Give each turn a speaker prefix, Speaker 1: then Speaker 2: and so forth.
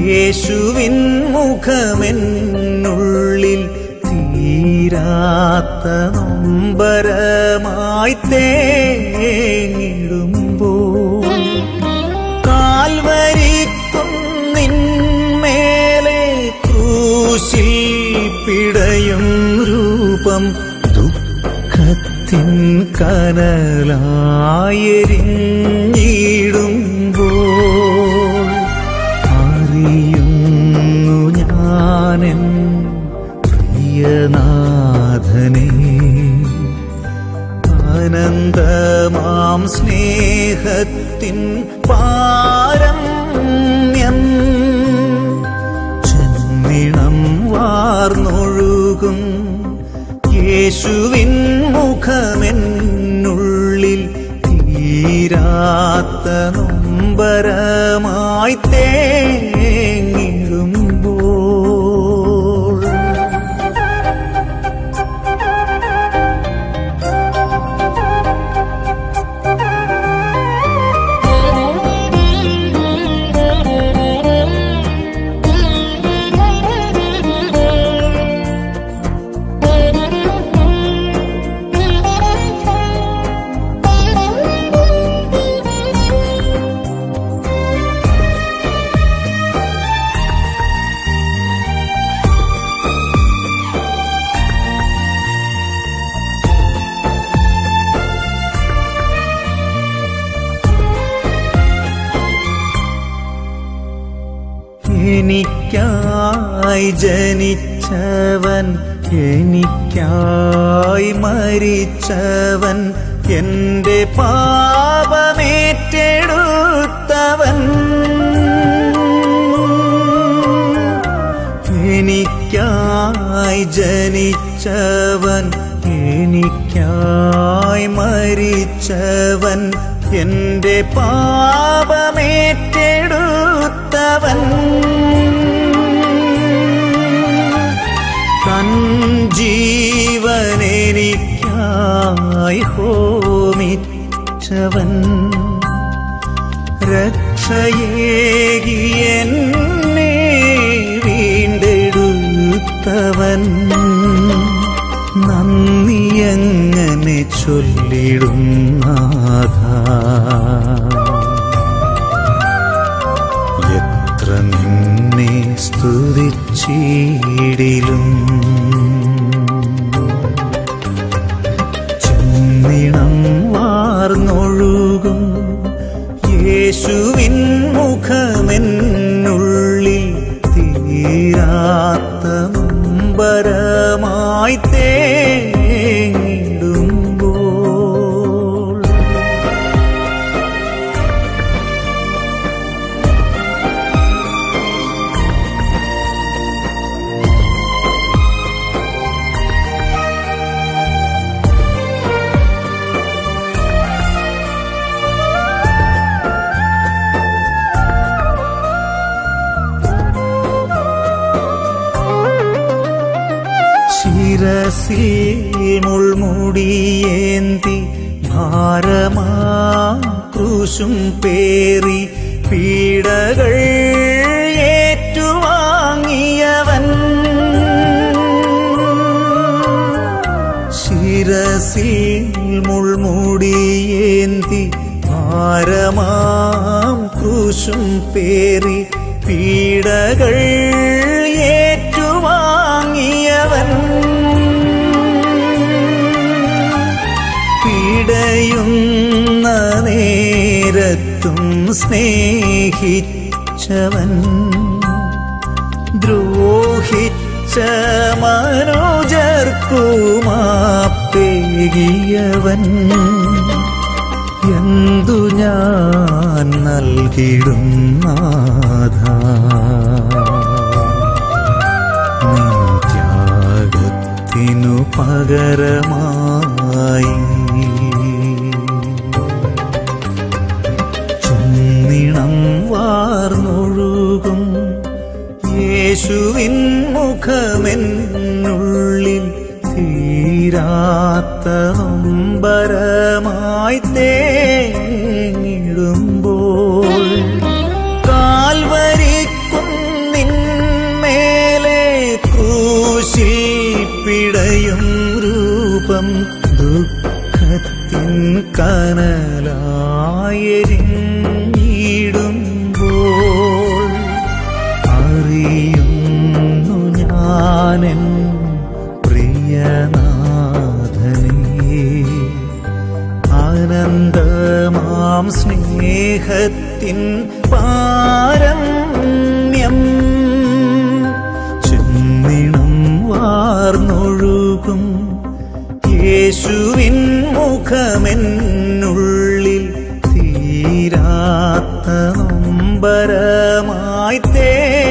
Speaker 1: യേശുവിൻ മുഖമെന്നുള്ളിൽ തീരാത്ത നൊമ്പരമായി തേങ്ങിടുമ്പോൾ കാൽവരിക്കുന്നിന്മേലെ ക്രൂശിൽ പിടയും രൂപം ദുഃഖത്തിൻ കനലായെരിഞ്ഞിടുമ്പോൾ അറിയുന്നു ഞാനെൻ പ്രിയനാഥനെ അനന്തമാം സ്നേഹത്തിൻ പാരമ്യം ചെന്നിണം വാർന്നൊഴുകും യേശുവിൻ മുഖമെന്നുള്ളിൽ തീരാത്ത നൊമ്പരമായി തേങ്ങിടുമ്പോൾ എനിക്കായി ജനിച്ചവൻ എനിക്കായി മരിച്ചവൻ എന്റെ പാപമേറ്റെടുത്തവൻ എനിക്കായി ജനിച്ചവൻ എനിക്കായി മരിച്ചവൻ എന്റെ പാപമേറ്റെടുത്തവൻ തൻ ജീവനെനിക്കായി ഹോമിച്ചവൻ രക്ഷയേകി എന്നെ വീണ്ടെടുത്തവൻ നന്ദിയങ്ങനെ ചൊല്ലിടും നാഥ എത്ര നിന്നെ സ്തുതിച്ചിടിലും ചെന്നിണം വാർന്നൊഴുകും യേശുവിൻ മുഖമെന്നുള്ളിൽ തീരാത്ത നൊമ്പരമായി തേങ്ങിടുമ്പോൾ ശിരസിൽ മുൾമുടിയേന്തി ഭാരമാ ക്രൂശും പേറി പീഡകൾ ഏറ്റുവാങ്ങിയവൻ ശിരസിൽ മുൾമുടിയേന്തി ഭാരമാം ക്രൂശും പേറി പീഡകൾ ഏറ്റുവാങ്ങിയവൻ പിടയുന്ന നേരത്തും സ്നേഹിച്ചവൻ ദ്രോഹിച്ച മനോജർക്കുമാപ്പേകിയവൻ എന്തു ഞാൻ നൽകിടും നാഥ നിൻ ത്യാഗത്തിനു പകരമായി ചുന്നിണം വാർന്നൊഴുകും യേശുവിൻ മുഖമെന്നുള്ളിൽ തീരാത്ത നൊമ്പരമായി തേങ്ങിടുമ്പോൾ കാൽവരിക്കും കനലായെരിഞ്ഞിടുമ്പോൾ അറിയുന്നു ഞാനെൻ പ്രിയനാഥനേ ആനന്ദമാം സ്നേഹത്തിൻ പാരമ്യം ചെന്നിണം വാർന്നൊഴുകും യേശുവിൻ മുഖമെന്നുള്ളിൽ തീരാത്ത നൊമ്പരമായി തേ